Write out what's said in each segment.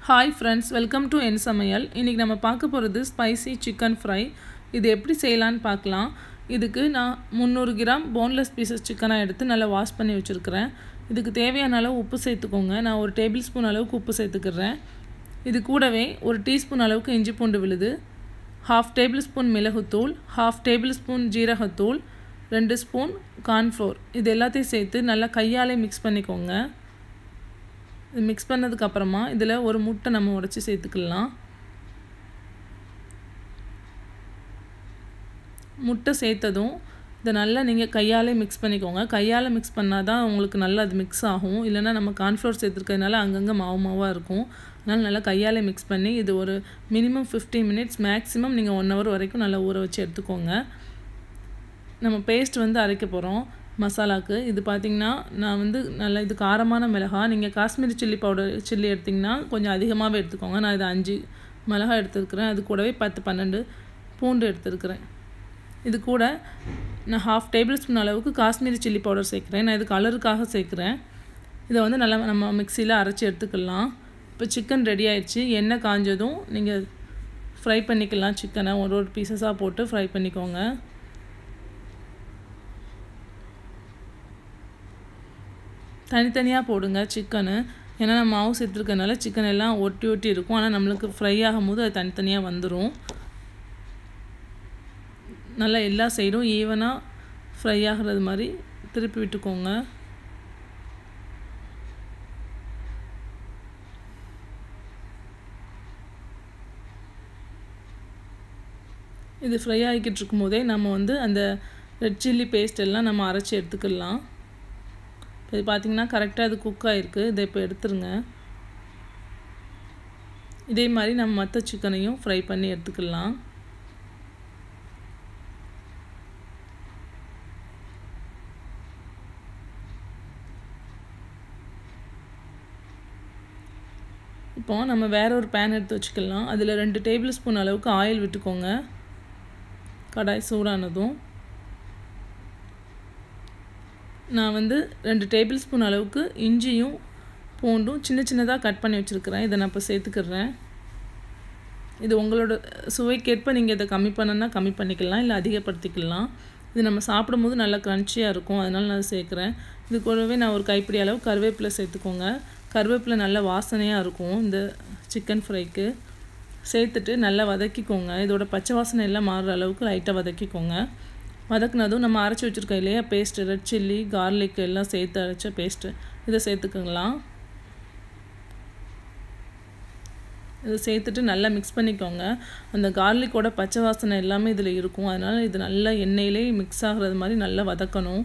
hi friends welcome to என் சமையல் இன்றைக்கி நம்ம பார்க்க போகிறது ஸ்பைசி சிக்கன் ஃப்ரை இது எப்படி செய்யலான்னு பார்க்கலாம் இதுக்கு நான் முந்நூறு கிராம் போன்லெஸ் பீசஸ் சிக்கனாக எடுத்து நல்லா வாஷ் பண்ணி வச்சுருக்கிறேன் இதுக்கு தேவையான அளவு உப்பு சேர்த்துக்கோங்க நான் ஒரு டேபிள் ஸ்பூன் அளவுக்கு உப்பு சேர்த்துக்கிறேன் இது கூடவே ஒரு டீஸ்பூன் அளவுக்கு இஞ்சி பூண்டு விழுது ஹாஃப் டேபிள் ஸ்பூன் மிளகுத்தூள் ஹாஃப் டேபிள் ஸ்பூன் ஜீரகத்தூள் ரெண்டு ஸ்பூன் கார்ன்ஃப்ளோர் இது எல்லாத்தையும் சேர்த்து நல்லா கையாலே மிக்ஸ் பண்ணிக்கோங்க இது மிக்ஸ் பண்ணதுக்கப்புறமா இதில் ஒரு முட்டை நம்ம உடச்சி சேர்த்துக்கலாம் முட்டை சேர்த்ததும் இதை நல்லா நீங்கள் கையாலே மிக்ஸ் பண்ணிக்கோங்க கையால் மிக்ஸ் பண்ணால் தான் உங்களுக்கு நல்லா அது மிக்ஸ் ஆகும் இல்லைனா நம்ம கார்ன்ஃப்ளோர் சேர்த்துருக்கிறதுனால அங்கங்கே மாவு மாவாக இருக்கும் அதனால் நல்லா கையாலே மிக்ஸ் பண்ணி இது ஒரு மினிமம் ஃபிஃப்டீன் மினிட்ஸ் மேக்ஸிமம் நீங்கள் ஒன் ஹவர் வரைக்கும் நல்லா ஊற வச்சு எடுத்துக்கோங்க நம்ம பேஸ்ட் வந்து அரைக்க போகிறோம் மசாலாவுக்கு இது பார்த்திங்கன்னா நான் வந்து நல்லா இது காரமான மிளகா நீங்கள் காஷ்மீரி சில்லி பவுடர் சில்லி எடுத்திங்கன்னா கொஞ்சம் அதிகமாகவே எடுத்துக்கோங்க நான் இது அஞ்சு மிளகா எடுத்துருக்கிறேன் அது கூடவே பத்து பன்னெண்டு பூண்டு எடுத்துருக்கிறேன் இது கூட நான் ஹாஃப் டேபிள் ஸ்பூன் அளவுக்கு காஷ்மீரி சில்லி பவுடர் சேர்க்குறேன் நான் இது கலருக்காக சேர்க்குறேன் இதை வந்து நல்லா நம்ம மிக்சியில் அரைச்சி எடுத்துக்கலாம் இப்போ சிக்கன் ரெடி ஆயிடுச்சு எண்ணெய் காஞ்சதும் நீங்கள் ஃப்ரை பண்ணிக்கலாம் சிக்கனை ஒரு ஒரு பீசஸாக போட்டு ஃப்ரை பண்ணிக்கோங்க தனித்தனியாக போடுங்க சிக்கனு ஏன்னா நம்ம மாவு சேர்த்துருக்கனால சிக்கன் எல்லாம் ஒட்டி ஒட்டி இருக்கும் ஆனால் நம்மளுக்கு ஃப்ரை ஆகும்போது அது தனித்தனியாக வந்துடும் நல்லா எல்லா சைடும் ஈவனாக ஃப்ரை ஆகிறது மாதிரி திருப்பி விட்டுக்கோங்க இது ஃப்ரை ஆகிக்கிட்டு இருக்கும் போதே நம்ம வந்து அந்த ரெட் சில்லி பேஸ்ட் எல்லாம் நம்ம அரைச்சி எடுத்துக்கலாம் இது பார்த்திங்கன்னா கரெக்டாக அது குக் ஆகிருக்கு இதை இப்போ எடுத்துருங்க இதே மாதிரி நம்ம மற்ற சிக்கனையும் ஃப்ரை பண்ணி எடுத்துக்கலாம் இப்போ நம்ம வேற ஒரு பேன் எடுத்து வச்சுக்கலாம் அதில் ரெண்டு டேபிள் ஸ்பூன் அளவுக்கு ஆயில் விட்டுக்கோங்க கடாய் சூடானதும் நான் வந்து ரெண்டு டேபிள் ஸ்பூன் அளவுக்கு இஞ்சியும் பூண்டும் சின்ன சின்னதாக கட் பண்ணி வச்சுருக்கிறேன் இதை நான் இப்போ சேர்த்துக்கிறேன் இது உங்களோட சுவைக்கேற்ப நீங்கள் இதை கம்மி பண்ணனா கம்மி பண்ணிக்கலாம் இல்லை அதிகப்படுத்திக்கலாம் இது நம்ம சாப்பிடும்போது நல்லா க்ரன்ச்சியாக இருக்கும் அதனால் நான் சேர்க்குறேன் இது கூடவே நான் ஒரு கைப்பிடி அளவு கருவேப்பிலை சேர்த்துக்கோங்க கருவேப்பிலை நல்ல வாசனையாக இருக்கும் இந்த சிக்கன் ஃப்ரைக்கு சேர்த்துட்டு நல்லா வதக்கிக்கோங்க இதோட பச்சை வாசனை எல்லாம் மாறுற அளவுக்கு லைட்டாக வதக்கிக்கோங்க வதக்குனதும் நம்ம அரைச்சி வச்சுருக்கோம் இல்லையா பேஸ்ட்டு ரெட் சில்லி கார்லிக் எல்லாம் சேர்த்து அரைச்ச பேஸ்ட்டு இதை சேர்த்துக்கலாம் இதை சேர்த்துட்டு நல்லா மிக்ஸ் பண்ணிக்கோங்க அந்த கார்லிக்கோட பச்சை வாசனை எல்லாமே இதில் இருக்கும் அதனால் இது நல்லா எண்ணெயிலே மிக்ஸ் ஆகிறது மாதிரி நல்லா வதக்கணும்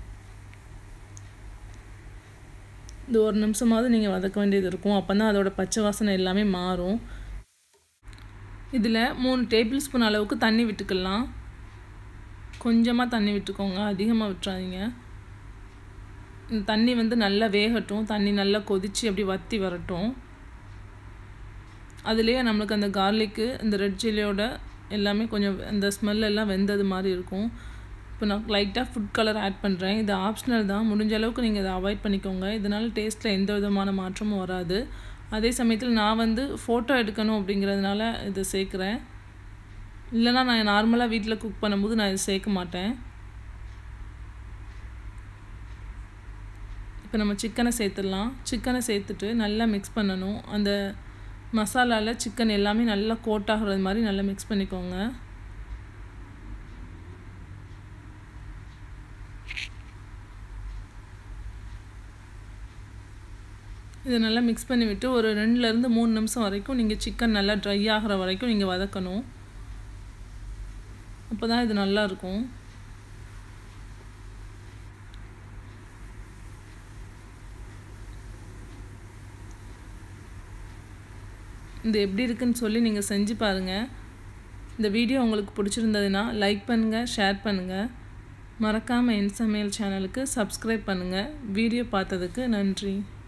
இது ஒரு நிமிஷமாவது நீங்கள் வதக்க வேண்டியது இருக்கும் அப்போ தான் அதோட பச்சை வாசனை எல்லாமே மாறும் இதில் மூணு டேபிள் ஸ்பூன் அளவுக்கு தண்ணி விட்டுக்கலாம் கொஞ்சமாக தண்ணி விட்டுக்கோங்க அதிகமாக விட்டுறாதீங்க இந்த தண்ணி வந்து நல்லா வேகட்டும் தண்ணி நல்லா கொதித்து அப்படி வற்றி வரட்டும் அதுலேயே நம்மளுக்கு அந்த கார்லிக்கு இந்த ரெட் சில்லியோட எல்லாமே கொஞ்சம் அந்த ஸ்மெல் எல்லாம் வெந்தது மாதிரி இருக்கும் இப்போ நான் லைட்டாக ஃபுட் கலர் ஆட் பண்ணுறேன் இது ஆப்ஷனல் தான் முடிஞ்ச அளவுக்கு நீங்கள் இதை அவாய்ட் பண்ணிக்கோங்க இதனால் டேஸ்ட்டில் எந்த விதமான மாற்றமும் வராது அதே சமயத்தில் நான் வந்து ஃபோட்டோ எடுக்கணும் அப்படிங்கிறதுனால இதை சேர்க்குறேன் இல்லைனா நான் நார்மலாக வீட்டில் குக் பண்ணும்போது நான் இதை சேர்க்க மாட்டேன் இப்போ நம்ம சிக்கனை சேர்த்துடலாம் சிக்கனை சேர்த்துட்டு நல்லா மிக்ஸ் பண்ணணும் அந்த மசாலாவில் சிக்கன் எல்லாமே நல்லா கோட் ஆகிறது மாதிரி நல்லா மிக்ஸ் பண்ணிக்கோங்க இதை நல்லா மிக்ஸ் பண்ணி விட்டு ஒரு ரெண்டுலேருந்து மூணு நிமிஷம் வரைக்கும் நீங்கள் சிக்கன் நல்லா ட்ரை ஆகிற வரைக்கும் நீங்கள் வதக்கணும் அப்போ தான் இது நல்லாயிருக்கும் இது எப்படி இருக்குன்னு சொல்லி நீங்கள் செஞ்சு பாருங்கள் இந்த வீடியோ உங்களுக்கு பிடிச்சிருந்ததுன்னா லைக் பண்ணுங்கள் ஷேர் பண்ணுங்கள் மறக்காமல் என் சமையல் சேனலுக்கு சப்ஸ்கிரைப் பண்ணுங்கள் வீடியோ பார்த்ததுக்கு நன்றி